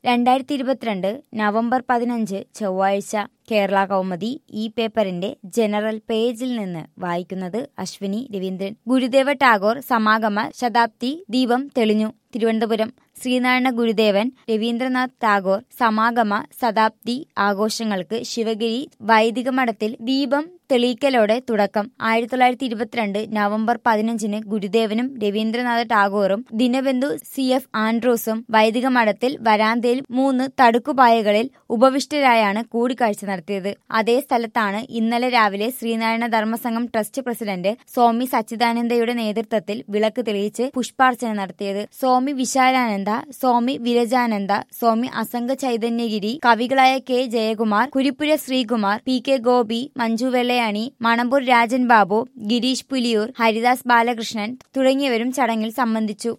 രണ്ടായിരത്തി ഇരുപത്തിരണ്ട് നവംബർ പതിനഞ്ച് ചൊവ്വാഴ്ച കേരള കൗമുദി ഈ പേപ്പറിന്റെ ജനറൽ പേജിൽ നിന്ന് വായിക്കുന്നത് അശ്വിനി രവീന്ദ്രൻ ഗുരുദേവ ടാഗോർ സമാഗമ ശതാബ്ദി ദീപം തെളിഞ്ഞു തിരുവനന്തപുരം ശ്രീനാരായണ ഗുരുദേവൻ രവീന്ദ്രനാഥ് ടാഗോർ സമാഗമ ശതാബ്ദി ആഘോഷങ്ങൾക്ക് ശിവഗിരി വൈദിക മഠത്തിൽ ദീപം തെളിയിക്കലോടെ തുടക്കം ആയിരത്തി തൊള്ളായിരത്തി ഇരുപത്തിരണ്ട് നവംബർ പതിനഞ്ചിന് ഗുരുദേവനും രവീന്ദ്രനാഥ ടാഗോറും ദിനബന്ധു സി എഫ് ആൻഡ്രൂസും വൈദിക മഠത്തിൽ വരാന്തയിൽ മൂന്ന് തടുക്കുപായകളിൽ ഉപവിഷ്ടരായാണ് കൂടിക്കാഴ്ച നടത്തിയത് അതേ സ്ഥലത്താണ് ഇന്നലെ രാവിലെ ശ്രീനാരായണ ധർമ്മസംഘം ട്രസ്റ്റ് പ്രസിഡന്റ് സ്വാമി സച്ചിദാനന്ദയുടെ നേതൃത്വത്തിൽ വിളക്ക് തെളിയിച്ച് പുഷ്പാർച്ചന നടത്തിയത് സ്വാമി വിശാലാനന്ദ സ്വാമി വിരജാനന്ദ സ്വാമി അസംഗ ചൈതന്യഗിരി കവികളായ K Jayakumar Kurippura Sreekumar P K Gopi Manju Vellayani Manampoor Rajan Babu Gireesh Puliyoor Haridas Balakrishnan തുടങ്ങിയവരും ചടങ്ങിൽ സംബന്ധിച്ചു